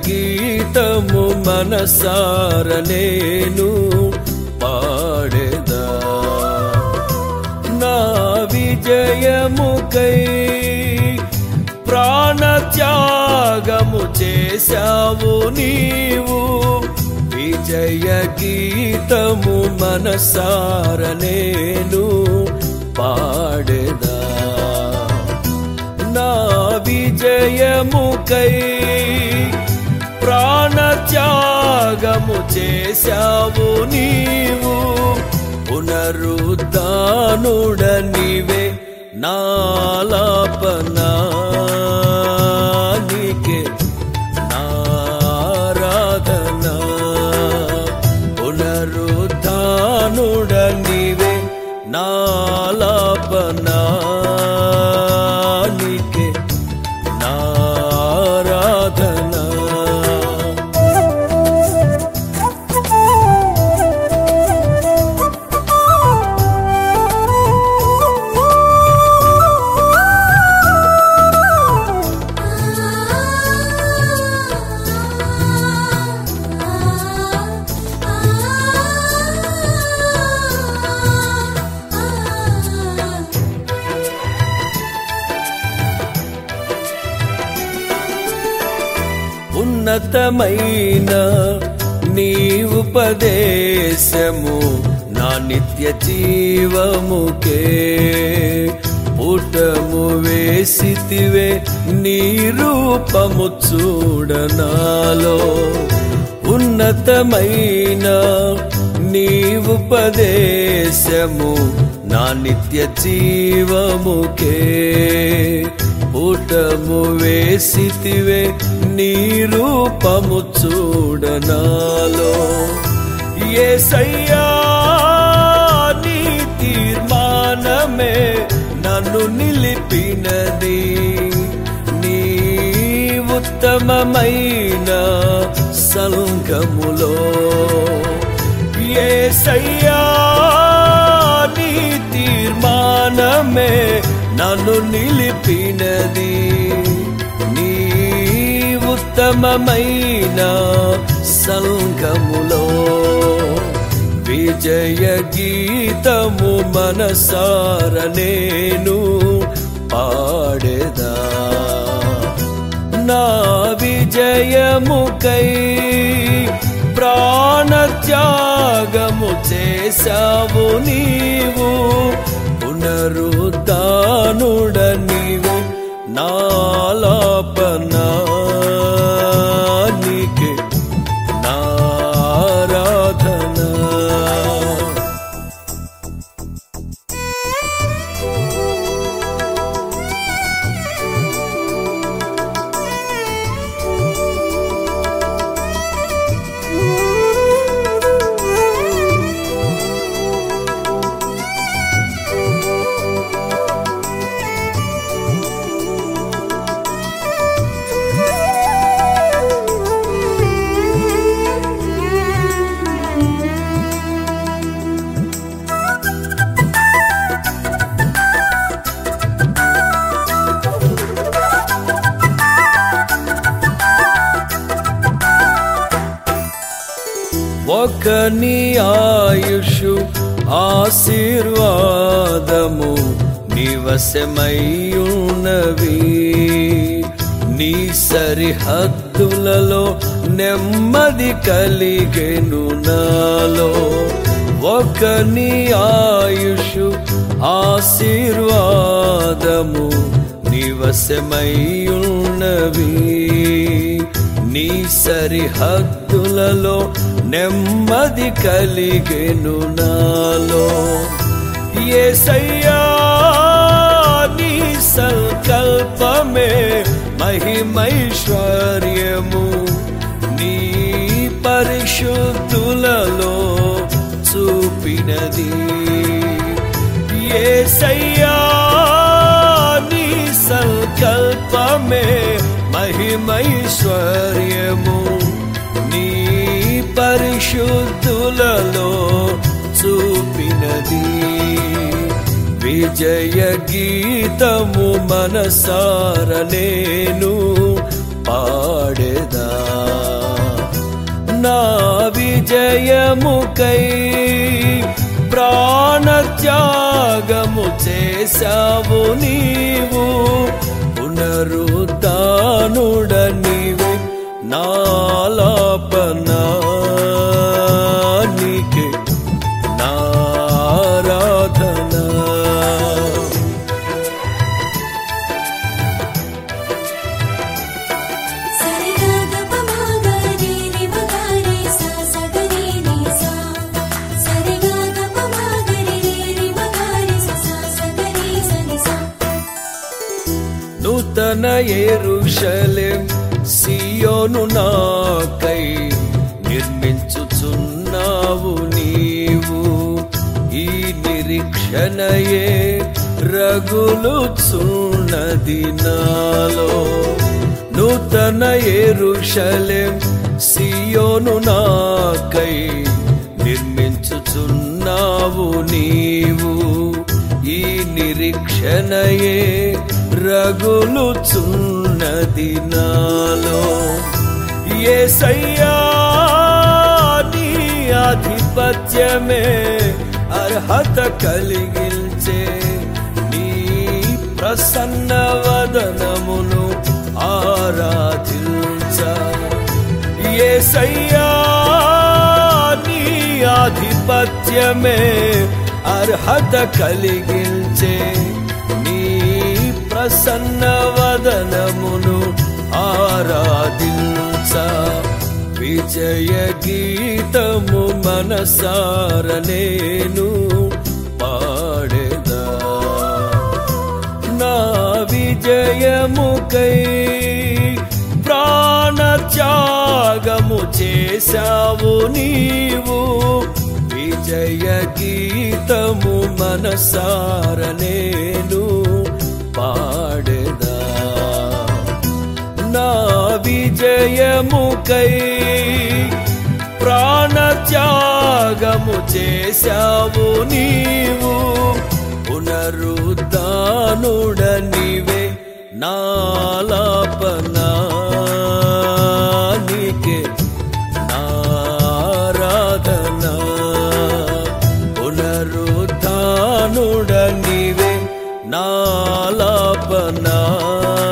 గీతము మనసార నేను పాడేదా నా విజయముకై ప్రాణత్యాగము చేశావు నీవు విజయ గీతము మనసార నేను పాడేదా నా విజయముకై ప్రాణత్యాగము చేశావు నీవు పునరుద్ధానుడ నీవే నాలాపనా నీకే నారాధనా పునరుద్ధానుడ నీవే నాలాపనా నీకే నారాధనా ఉన్నతమైన నీ ఉపదేశము నా నిత్య జీవముకే పుటము వేసితివే నీ రూపము చూడనాలో ఉన్నతమైన నీ ఉపదేశము నా నిత్య జీవముకే పుటము వేసితివే నీ రూపము చూడనాలో ఏసయ్యా నీ తీర్మానమే నన్ను నిలిపినది నీ ఉత్తమమైన సంఘములో ఏసయ్యా నీ తీర్మానమే నన్ను నిలిపినది నీ ఉత్తమమైన సంఘములో విజయ గీతము మనసార నేను పాడేదా నా విజయముకై ప్రాణత్యాగము చేశావు నీవు పునరుద్ధానుడ నీవు నాలాపనా నీకే నారాధనా ఒక నీ ఆయుషు ఆశీర్వాదము నివసమయ్యున్నవి నీ సరిహద్దులలో నెమ్మది కలిగెను నాలో ఒక నీ ఆయుషు ఆశీర్వాదము నివసమయ్యున్నవి నీ సరిహద్దులలో నెమ్మది కలిగెను నాలో ఏసయ్యా నీ సంకల్పమే మహిమైశ్వర్యము నీ పరిశుద్ధులలో చూపినది ఏసయ్యా నీ సంకల్పమే మహిమైశ్వర్యము నీ పరిశుద్ధులలో చూపినది విజయ గీతము మనసార నేను పాడేదా నా విజయముకై ప్రాణత్యాగము చేశావు నీవు పునరుద్ధానుడ నీవే నాలాపనా నీకే నారాధనా నూతన ఎరుషలేం సియోను నాకై నిర్మించుచున్నావు నీవు ఈ నిరీక్షణయే రగులుచున్నది నాలో నూతన ఎరుషలేం సియోను నాకై నిర్మించుచున్నావు నీవు ఈ నిరీక్షణయే రగులుచున్నది నాలో ఏసయ్యా నీ ఆధిపత్యమే అర్హత కలిగించే నీ ప్రసన్న వదనమును ఆరాధించ ఏసయ్యా నీ ఆధిపత్యమే అర్హత కలిగించే నీ ప్రసన్న వదనమును ఆరాధించ విజయ గీతము మనసార నేను పాడేదా నా విజయముకై ప్రాణత్యాగము చేశావు నీవు విజయ గీతము మనసార నేను పాడేదా నా విజయముకై ప్రాణత్యాగము చేశావు నీవు పునరుద్ధానుడ నీవే నాలాపనా నీకే నారాధనా పునరుద్ధానుడ నీవే నాలాపనా